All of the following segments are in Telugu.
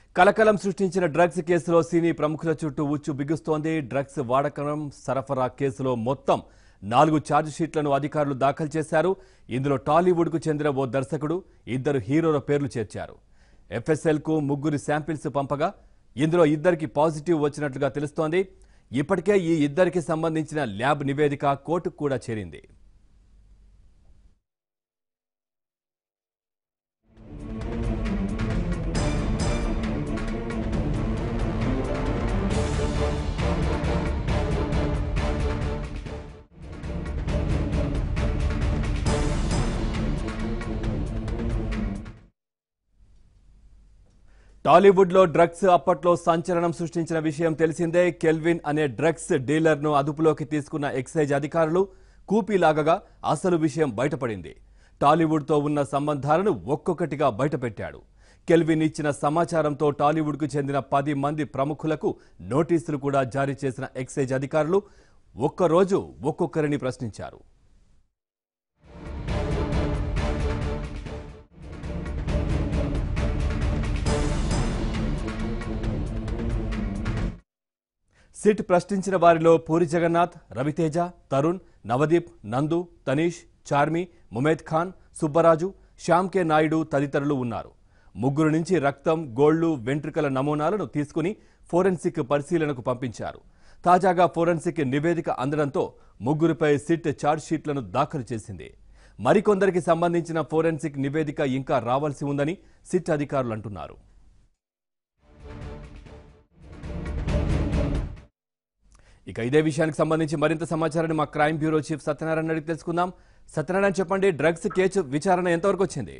కలకలం సృష్టించిన డ్రగ్స్ కేసులో సినీ ప్రముఖుల చుట్టూ ఉచ్చు బిగుస్తోంది డ్రగ్స్ వాడకం సరఫరా కేసులో మొత్తం నాలుగు ఛార్జ్ షీట్లను అధికారులు దాఖలు చేశారు ఇందులో టాలీవుడ్కు చెందిన ఓ దర్శకుడు ఇద్దరు హీరోల పేర్లు చేర్చారు ఎఫ్ఎస్ఎల్కు ముగ్గురు శాంపిల్స్ పంపగా ఇందులో ఇద్దరికి పాజిటివ్ వచ్చినట్లుగా తెలుస్తోంది ఇప్పటికే ఈ ఇద్దరికి సంబంధించిన ల్యాబ్ నివేదిక కోర్టుకు కూడా చేరింది టాలీవుడ్లో డ్రగ్స్ అప్పట్లో సంచలనం సృష్టించిన విషయం తెలిసిందే కెల్విన్ అనే డ్రగ్స్ డీలర్ను అదుపులోకి తీసుకున్న ఎక్సైజ్ అధికారులు కూపీలాగగా అసలు విషయం బయటపడింది టాలీవుడ్తో ఉన్న సంబంధాలను ఒక్కొక్కటిగా బయటపెట్టాడు కెల్విన్ ఇచ్చిన సమాచారంతో టాలీవుడ్కు చెందిన పది మంది ప్రముఖులకు నోటీసులు కూడా జారీ చేసిన ఎక్సైజ్ అధికారులు ఒక్కరోజు ఒక్కొక్కరిని ప్రశ్నించారు సిట్ ప్రశ్నించిన వారిలో పూరి జగన్నాథ్ రవితేజ తరుణ్ నవదీప్ నందు తనీష్ చార్మి ముమేద్ ఖాన్ సుబ్బరాజు శ్యామ్ కే నాయుడు తదితరులు ఉన్నారు ముగ్గురు నుంచి రక్తం గోళ్లు వెంట్రుకల నమూనాలను తీసుకుని ఫోరెన్సిక్ పరిశీలనకు పంపించారు తాజాగా ఫోరెన్సిక్ నివేదిక అందడంతో ముగ్గురిపై సిట్ ఛార్జ్షీట్లను దాఖలు చేసింది మరికొందరికి సంబంధించిన ఫోరెన్సిక్ నివేదిక ఇంకా రావాల్సి ఉందని సిట్ అధికారులు అంటున్నారు ఇక ఇదే విషయానికి సంబంధించి మరింత సమాచారాన్ని మా క్రైమ్ బ్యూరో చీఫ్ సత్యనారాయణ అడిగి తెలుసుకుందాం సత్యనారాయణ చెప్పండి డ్రగ్స్ కేసు విచారణ ఎంతవరకు వచ్చింది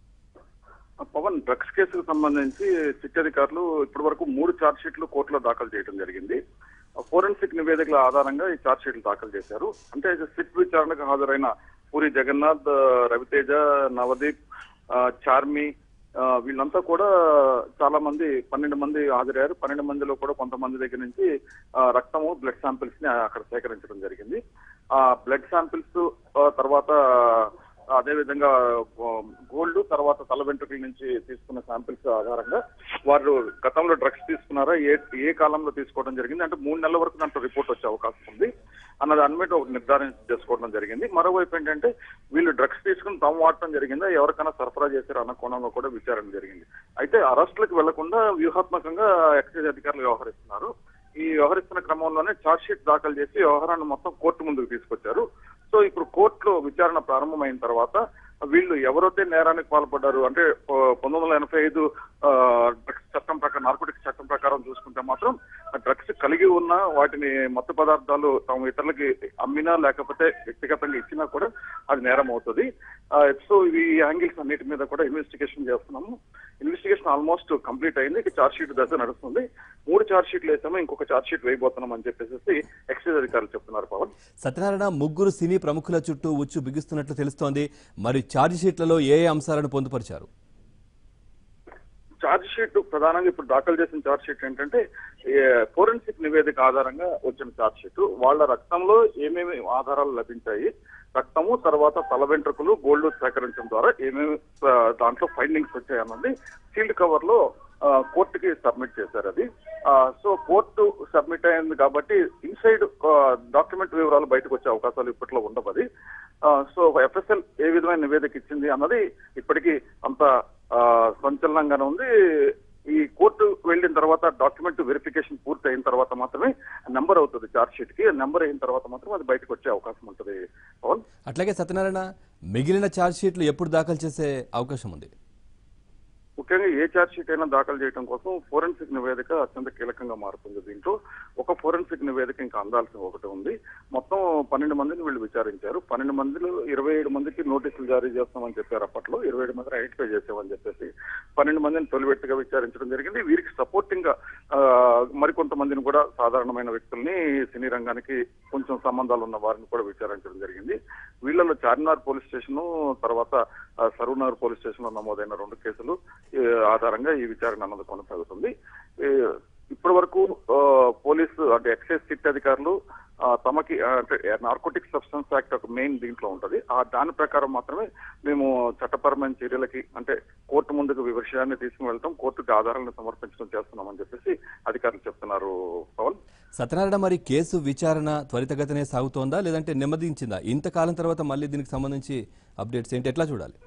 పవన్ డ్రగ్స్ కేసుకు సంబంధించి సిట్ అధికారులు ఇప్పటి వరకు మూడు ఛార్జ్ షీట్లు కోర్టులో దాఖలు చేయడం జరిగింది ఫోరెన్సిక్ నివేదికల ఆధారంగా ఈ ఛార్జ్ షీట్లు దాఖలు చేశారు అంటే సిట్ విచారణకు హాజరైన పూరి జగన్నాథ్ రవితేజ నవదీప్ ఆ, చార్మి ఆ, వీళ్ళంతా కూడా చాలా మంది పన్నెండు మంది హాజరయ్యారు పన్నెండు మందిలో కూడా కొంతమంది దగ్గర నుంచి ఆ, రక్తము బ్లడ్ శాంపిల్స్ ని అక్కడ సేకరించడం జరిగింది ఆ బ్లడ్ శాంపిల్స్ తర్వాత అదే విధంగా గోల్డ్ తర్వాత తల వెంట్రుకల నుంచి తీసుకున్న శాంపిల్స్ ఆధారంగా వారు గతంలో డ్రగ్స్ తీసుకున్నారా ఏ ఏ కాలంలో తీసుకోవడం జరిగింది అంటే మూడు నెలల వరకు దాంట్లో రిపోర్ట్ వచ్చే అవకాశం ఉంది అన్న దాని మీద ఒక నిర్ధారణ చేసుకోవడం జరిగింది మరోవైపు ఏంటంటే వీళ్ళు డ్రగ్స్ తీసుకుని తాము వాడటం జరిగిందా ఎవరికైనా సరఫరా చేశారు అన్న కోణంలో కూడా విచారణ జరిగింది అయితే అరెస్టులకు వెళ్లకుండా వ్యూహాత్మకంగా ఎక్సైజ్ అధికారులు వ్యవహరిస్తున్నారు ఈ వ్యవహరిస్తున్న క్రమంలోనే ఛార్జ్ షీట్ దాఖలు చేసి వ్యవహారాన్ని మొత్తం కోర్టు ముందుకు తీసుకొచ్చారు సో ఇప్పుడు కోర్టులో విచారణ ప్రారంభమైన తర్వాత వీళ్ళు ఎవరైతే నేరానికి పాల్పడ్డారు అంటే ఆ, పంతొమ్మిది వందల ఎనభై ఐదు ఆ, డ్రగ్స్ చట్టం ప్రకారం నార్కోటిక్స్ చట్టం ప్రకారం చూసుకుంటే మాత్రం ఆ డ్రగ్స్ కలిగి ఉన్న వాటిని మత్తు పదార్థాలు తాము ఇతరులకి అమ్మినా లేకపోతే వ్యక్తిగతంగా ఇచ్చినా కూడా అది నేరం అవుతుంది ఆ, సో ఈ యాంగిల్స్ అన్నిటి మీద కూడా ఇన్వెస్టిగేషన్ చేస్తున్నాము ఇన్వెస్టిగేషన్ ఆల్మోస్ట్ కంప్లీట్ అయింది ఇక ఛార్జ్ షీట్ దశ నడుస్తుంది మూడు ఛార్జ్ షీట్లు వేసాము ఇంకొక ఛార్జ్ షీట్ వేయబోతున్నాం అని చెప్పేసి ఎక్సైజ్ అధికారులు చెప్తున్నారు పవన్ సత్యనారాయణ ముగ్గురు సినీ ప్రముఖుల చుట్టూ ఉచ్చు బిగుస్తున్నట్లు తెలుస్తోంది మరి ఛార్జ్ షీట్లలో ఏ ఏ అంశాలను పొందుపరిచారు ఛార్జ్ షీట్ ప్రధానంగా ఇప్పుడు దాఖలు చేసిన ఛార్జ్ షీట్ ఏంటంటే ఫోరెన్సిక్ నివేదిక ఆధారంగా వచ్చిన ఛార్జ్ షీట్ వాళ్ళ రక్తంలో ఏమేమి ఆధారాలు లభించాయి రక్తము తర్వాత తల వెంట్రుకలు గోల్డ్ సేకరించడం ద్వారా ఏమేమి ఆ, దాంట్లో ఫైండింగ్స్ వచ్చాయన్నది సీల్డ్ కవర్ లో ఆ, కోర్టుకి సబ్మిట్ చేశారు అది ఆ, సో కోర్టు సబ్మిట్ అయింది కాబట్టి ఇన్సైడ్ డాక్యుమెంట్ వివరాలు బయటకు వచ్చే అవకాశాలు ఇప్పట్లో ఉండవు అది ఆ, సో ఎఫ్ఎస్ఎల్ ఏ విధమైన నివేదిక ఇచ్చింది అన్నది ఇప్పటికీ అంత ఆ, సంచలనంగానే ఉంది ఈ కోర్టు వెళ్ళిన తర్వాత డాక్యుమెంట్ వెరిఫికేషన్ పూర్తి అయిన తర్వాత మాత్రమే నెంబర్ అవుతుంది ఛార్జ్ షీట్ కి నెంబర్ అయిన తర్వాత మాత్రం అది బయటకు వచ్చే అవకాశం ఉంటుంది పవన్ అట్లాగే సత్యనారాయణ మిగిలిన ఛార్జ్ షీట్లు ఎప్పుడు దాఖలు చేసే అవకాశం ఉంది ముఖ్యంగా ఏ ఛార్జ్ షీట్ అయినా దాఖలు చేయడం కోసం ఫోరెన్సిక్ నివేదిక అత్యంత కీలకంగా మారుతుంది దీంట్లో ఒక ఫోరెన్సిక్ నివేదిక ఇంకా అందాల్సిన ఒకటి ఉంది మొత్తం పన్నెండు మందిని వీళ్ళు విచారించారు పన్నెండు మందిలో ఇరవై ఏడు మందికి నోటీసులు జారీ చేస్తామని చెప్పారు అప్పట్లో ఇరవై ఏడు మందిని ఐడెంటిఫై చేసామని చెప్పేసి పన్నెండు మందిని తొలివెట్టుగా విచారించడం జరిగింది వీరికి సపోర్టింగ్ గా ఆ, మరికొంతమందిని కూడా సాధారణమైన వ్యక్తుల్ని సినీ రంగానికి కొంచెం సంబంధాలు ఉన్న వారిని కూడా విచారించడం జరిగింది వీళ్ళలో చార్మినార్ పోలీస్ స్టేషన్ తర్వాత ఆ, సరూనగర్ పోలీస్ స్టేషన్ లో నమోదైన రెండు కేసులు ఈ ఆధారంగా ఈ విచారణ అన్నది కొనసాగుతుంది ఈ ఇప్పటి వరకు ఆ, పోలీసు అంటే ఎక్సైజ్ సిట్ అధికారులు ఆ, తమకి ఆ, అంటే నార్కోటిక్ సబ్స్టెన్స్ యాక్ట్ ఒక మెయిన్ దీంట్లో ఉంటది ఆ దాని ప్రకారం మాత్రమే మేము చట్టపరమైన చర్యలకి అంటే కోర్టు ముందుకు ఈ విషయాన్ని తీసుకుని వెళ్తాం కోర్టుకి ఆధారాలను సమర్పించడం చేస్తున్నామని చెప్పేసి అధికారులు చెప్తున్నారు పవన్ సత్యనారాయణ మరి కేసు విచారణ త్వరితగతినే సాగుతోందా లేదంటే నెమ్మదించిందా ఇంతకాలం తర్వాత మళ్ళీ దీనికి సంబంధించి అప్డేట్స్ ఏంటి ఎట్లా చూడాలి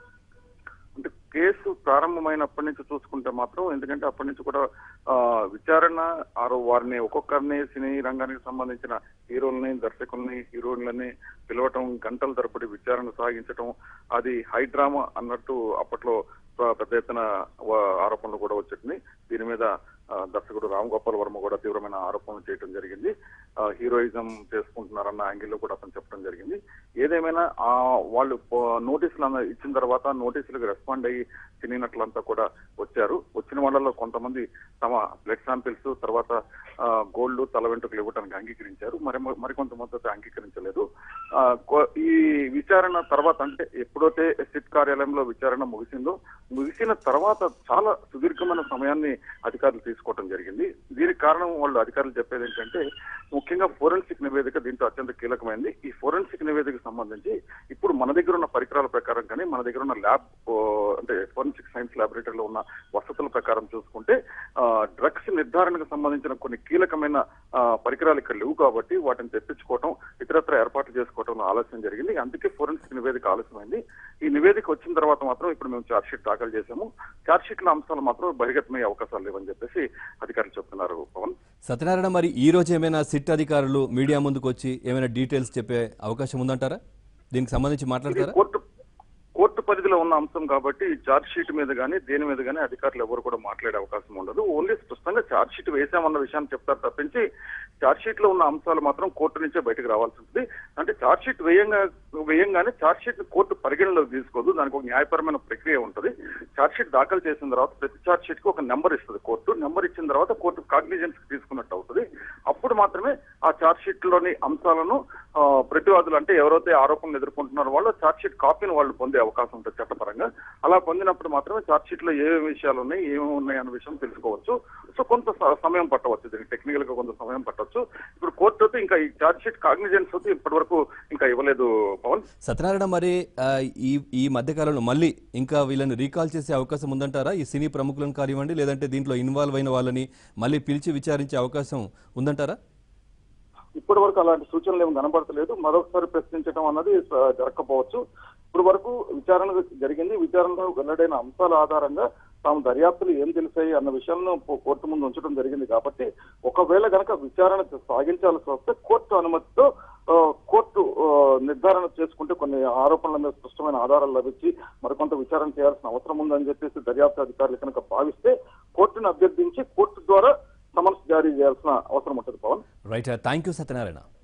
అంటే కేసు ప్రారంభమైనప్పటి నుంచి చూసుకుంటే మాత్రం ఎందుకంటే అప్పటి నుంచి కూడా ఆ, విచారణ ఆరో వారిని ఒక్కొక్కరిని సినీ రంగానికి సంబంధించిన హీరోల్ని దర్శకుల్ని హీరోయిన్లని పిలవటం గంటల తరబడి విచారణ సాగించటం అది హై డ్రామా అన్నట్టు అప్పట్లో ప- పెద్ద ఎత్తున వ- ఆరోపణలు కూడా వచ్చింది దీని మీద ఆ, దర్శకుడు రామ్ గోపాల్ వర్మ కూడా తీవ్రమైన ఆరోపణలు చేయడం జరిగింది ఆ, హీరోయిజం చేసుకుంటున్నారన్న యాంగిల్లో కూడా అతను చెప్పడం జరిగింది ఏదేమైనా ఆ వాళ్ళు పో- నోటీసులు అన్న ఇచ్చిన తర్వాత నోటీసులకు రెస్పాండ్ అయ్యి సినీ నటులంతా కూడా వచ్చారు వచ్చిన వాళ్ళలో కొంతమంది తమ బ్లడ్ శాంపిల్స్ తర్వాత గోల్డ్ తల వెంట్రుకలు ఇవ్వడానికి అంగీకరించారు మరి మరికొంతమంది అయితే అంగీకరించలేదు ఆ, కో- ఈ విచారణ తర్వాత అంటే ఎప్పుడైతే సిట్ కార్యాలయంలో విచారణ ముగిసిందో ముగిసిన తర్వాత చాలా సుదీర్ఘమైన సమయాన్ని అధికారులు తీసుకోవడం జరిగింది దీనికి కారణం వాళ్ళు అధికారులు చెప్పేది ఏంటంటే ముఖ్యంగా ఫోరెన్సిక్ నివేదిక దీంట్లో అత్యంత కీలకమైంది ఈ ఫోరెన్సిక్ నివేదిక సంబంధించి ఇప్పుడు మన దగ్గర ఉన్న పరికరాల ప్రకారం కానీ మన దగ్గర ఉన్న ల్యాబ్ అంటే ఫోరెన్సిక్ సైన్స్ ల్యాబొరేటరీలో ఉన్న వసతుల ప్రకారం చూసుకుంటే డ్రగ్స్ నిర్ధారణకు సంబంధించిన కొన్ని కీలకమైన ఆ, పరికరాలు ఇక్కడ లేవు కాబట్టి వాటిని తెప్పించుకోవటం ఇతరత్ర ఏర్పాట్లు చేసుకోవటం ఆలస్యం జరిగింది అందుకే ఫోరెన్సిక్ నివేదిక ఆలస్యమైంది ఈ నివేదిక వచ్చిన తర్వాత మాత్రం ఇప్పుడు మేము ఛార్జ్ షీట్ దాఖలు చేశాము ఛార్జ్ షీట్ల అంశాలు మాత్రం బహిర్గతమయ్యే అవకాశాలు లేవని చెప్పేసి అధికారులు చెప్తున్నారు పవన్ సత్యనారాయణ మరి ఈ రోజు ఏమైనా సిట్ అధికారులు మీడియా ముందుకు వచ్చి ఏమైనా డీటెయిల్స్ చెప్పే అవకాశం ఉందంటారా దీనికి సంబంధించి ఇది మాట్లాడతారా కోర్టు కోర్టు పరిధిలో ఉన్న అంశం కాబట్టి ఈ ఛార్జ్ షీట్ మీద కానీ దేని మీద కానీ అధికారులు ఎవరు కూడా మాట్లాడే అవకాశం ఉండదు ఓన్లీ స్పష్టంగా ఛార్జ్ షీట్ వేసామన్న విషయాన్ని చెప్తారు తప్పించి ఛార్జ్ షీట్ లో ఉన్న అంశాలు మాత్రం కోర్టు నుంచే బయటకు రావాల్సి ఉంటుంది అంటే ఛార్జ్ షీట్ వేయంగా వేయంగానే ఛార్జ్ షీట్ కోర్టు పరిగణలోకి తీసుకోదు దానికి ఒక న్యాయపరమైన ప్రక్రియ ఉంటుంది ఛార్జ్ షీట్ దాఖలు చేసిన తర్వాత ప్రతి ఛార్జ్ షీట్ కి ఒక నెంబర్ ఇస్తుంది కోర్టు నెంబర్ ఇచ్చిన తర్వాత కోర్టు కాగ్నిజెన్స్ తీసుకున్నట్టు అవుతుంది అప్పుడు మాత్రమే ఆ ఛార్జ్ షీట్ లోని అంశాలను ఆ, ప్రతివాదులు అంటే ఎవరైతే ఆరోపణలు ఎదుర్కొంటున్నారో వాళ్ళు ఛార్జ్ షీట్ కాపీని వాళ్ళు పొందే అవకాశం ఉంటుంది చట్టపరంగా అలా పొందినప్పుడు మాత్రమే ఛార్జ్ షీట్ లో ఏ విషయాలు ఉన్నాయి ఏమేమి ఉన్నాయి అన్న విషయం తెలుసుకోవచ్చు సో కొంత స- సమయం పట్టవచ్చు దీనికి టెక్నికల్ గా కొంత సమయం పట్టవచ్చు ఇప్పుడు కోర్టు అయితే ఇంకా ఈ ఛార్జ్ షీట్ కాగ్నిజెన్స్ అయితే ఇప్పటి వరకు ఇంకా ఇవ్వలేదు పవన్ సత్యనారాయణ మరి ఆ, ఈ ఈ మధ్యకాలంలో మళ్ళీ ఇంకా వీళ్ళని రీకాల్ చేసే అవకాశం ఉందంటారా ఈ సినీ ప్రముఖులను కానివ్వండి లేదంటే దీంట్లో ఇన్వాల్వ్ అయిన వాళ్ళని మళ్ళీ పిలిచి విచారించే అవకాశం ఉందంటారా ఇప్పటి వరకు అలాంటి సూచనలు ఏమి కనబడతలేదు మరొకసారి ప్రశ్నించడం అన్నది ఆ, జరగకపోవచ్చు ఇప్పటి వరకు విచారణ జరిగింది విచారణలో వెల్లడైన అంశాల ఆధారంగా తాము దర్యాప్తులు ఏం తెలిసాయి అన్న విషయాలను కో- కోర్టు ముందు ఉంచడం జరిగింది కాబట్టి ఒకవేళ గనక విచారణ సాగించాల్సి వస్తే కోర్టు అనుమతితో ఆ, కోర్టు ఆ, నిర్ధారణ చేసుకుంటే కొన్ని ఆరోపణల మీద స్పష్టమైన ఆధారాలు లభించి మరికొంత విచారణ చేయాల్సిన అవసరం ఉందని చెప్పేసి దర్యాప్తు అధికారులు కనుక భావిస్తే కోర్టును అభ్యర్థించి కోర్టు ద్వారా సమన్స్ జారీ చేయాల్సిన అవసరం ఉంటుంది Pawan right thank you Satyanarayana